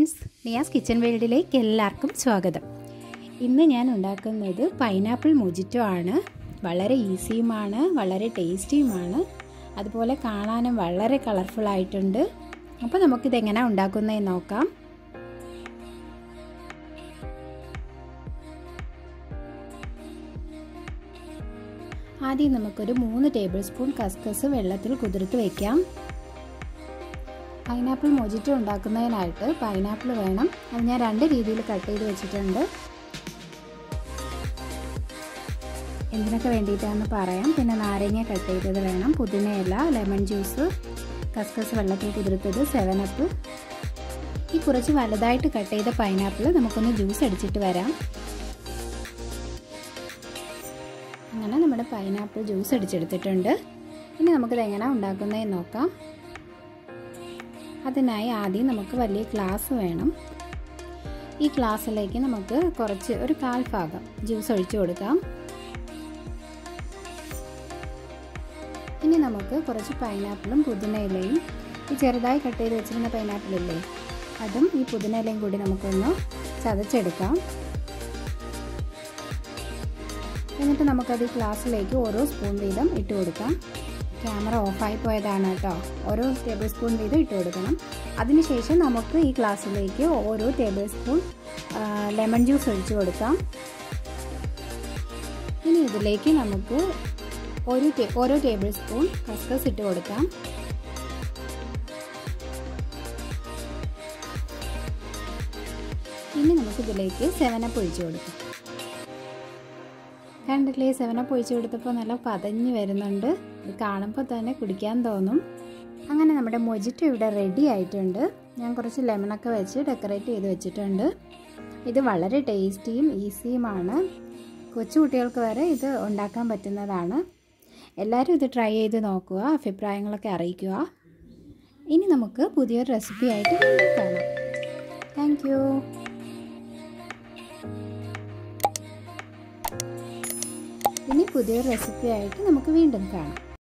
friends Niyas kitchen വേൾഡിലേക്ക് എല്ലാവർക്കും സ്വാഗതം ഇന്ന് ഞാൻ ഉണ്ടാക്കുന്നത് പൈനാപ്പിൾ മൊജിറ്റോ ആണ് വളരെ ഈസിയുമാണ് വളരെ ടേസ്റ്റിയുമാണ് അതുപോലെ കാണാനും വളരെ കളർഫുൾ ആയിട്ടുണ്ട് അപ്പോൾ നമുക്കിത് എങ്ങനെ ഉണ്ടാക്കുന്നതെന്ന് നോക്കാം ആദ്യം നമുക്കൊരു മൂന്ന് ടേബിൾ സ്പൂൺ കസ്കസ് വെള്ളത്തിൽ കുതിർത്ത് വയ്ക്കാം പൈനാപ്പിൾ മൊജിറ്റോ ഉണ്ടാക്കുന്നതിനായിട്ട് പൈനാപ്പിൾ വേണം അത് ഞാൻ രണ്ട് രീതിയിൽ കട്ട് ചെയ്ത് വെച്ചിട്ടുണ്ട് എന്തിനൊക്കെ വേണ്ടിയിട്ടാണെന്ന് പറയാം പിന്നെ നാരങ്ങ കട്ട് ചെയ്തത് വേണം പുതിനയില ലെമൺ ജ്യൂസ് കസ്കസ് വെള്ളത്തിൽ കുതിർത്തത് സെവനപ്പ് ഈ കുറച്ച് വലുതായിട്ട് കട്ട് ചെയ്ത പൈനാപ്പിൾ നമുക്കൊന്ന് ജ്യൂസ് അടിച്ചിട്ട് വരാം അങ്ങനെ നമ്മുടെ പൈനാപ്പിൾ ജ്യൂസ് അടിച്ചെടുത്തിട്ടുണ്ട് ഇനി നമുക്കിത് എങ്ങനെ ഉണ്ടാക്കുന്നതെന്ന് നോക്കാം അതിനായി ആദ്യം നമുക്ക് വലിയ ഗ്ലാസ് വേണം ഈ ഗ്ലാസ്സിലേക്ക് നമുക്ക് കുറച്ച് ഒരു കാൽ ഭാഗം ജ്യൂസ് ഒഴിച്ചു കൊടുക്കാം ഇനി നമുക്ക് കുറച്ച് പൈനാപ്പിളും പുതിനയിലയും ഈ ചെറുതായി കട്ട് ചെയ്ത് വെച്ചിരുന്ന പൈനാപ്പിളില്ലേ അതും ഈ പുതിനയിലയും കൂടി നമുക്കൊന്ന് ചതച്ചെടുക്കാം എന്നിട്ട് നമുക്കത് ഈ ഗ്ലാസ്സിലേക്ക് ഓരോ സ്പൂൺ വീതം ഇട്ട് കൊടുക്കാം ക്യാമറ ഓഫായി പോയതാണ് കേട്ടോ ഓരോ ടേബിൾ സ്പൂൺ വീതം ഇട്ട് കൊടുക്കണം അതിനുശേഷം നമുക്ക് ഈ ഗ്ലാസ്സിലേക്ക് ഓരോ ടേബിൾ സ്പൂൺ ലെമൺ ജ്യൂസ് ഒഴിച്ചു കൊടുക്കാം ഇനി ഇതിലേക്ക് നമുക്ക് ഒരു ഓരോ ടേബിൾ സ്പൂൺ കസ്കസ് ഇട്ട് കൊടുക്കാം ഇനി നമുക്ക് ഇതിലേക്ക് സെവനപ്പ് ഒഴിച്ചു കൊടുക്കാം കണ്ടില്ലേ സെവനപ്പ് ഒഴിച്ചു കൊടുത്തപ്പോൾ നല്ല പതഞ്ഞ് വരുന്നുണ്ട് ഇത് കാണുമ്പോൾ തന്നെ കുടിക്കാൻ തോന്നും അങ്ങനെ നമ്മുടെ മൊജിറ്റോ ഇവിടെ റെഡി ആയിട്ടുണ്ട് ഞാൻ കുറച്ച് ലെമണൊക്കെ വെച്ച് ഡെക്കറേറ്റ് ചെയ്ത് വെച്ചിട്ടുണ്ട് ഇത് വളരെ ടേസ്റ്റിയും ഈസിയുമാണ് കൊച്ചു കുട്ടികൾക്ക് വരെ ഇത് ഉണ്ടാക്കാൻ പറ്റുന്നതാണ് എല്ലാവരും ഇത് ട്രൈ ചെയ്ത് നോക്കുക അഭിപ്രായങ്ങളൊക്കെ അറിയിക്കുക ഇനി നമുക്ക് പുതിയൊരു റെസിപ്പി ആയിട്ട് വീണ്ടും കാണാം താങ്ക് ഇനി പുതിയൊരു റെസിപ്പി ആയിട്ട് നമുക്ക് വീണ്ടും കാണാം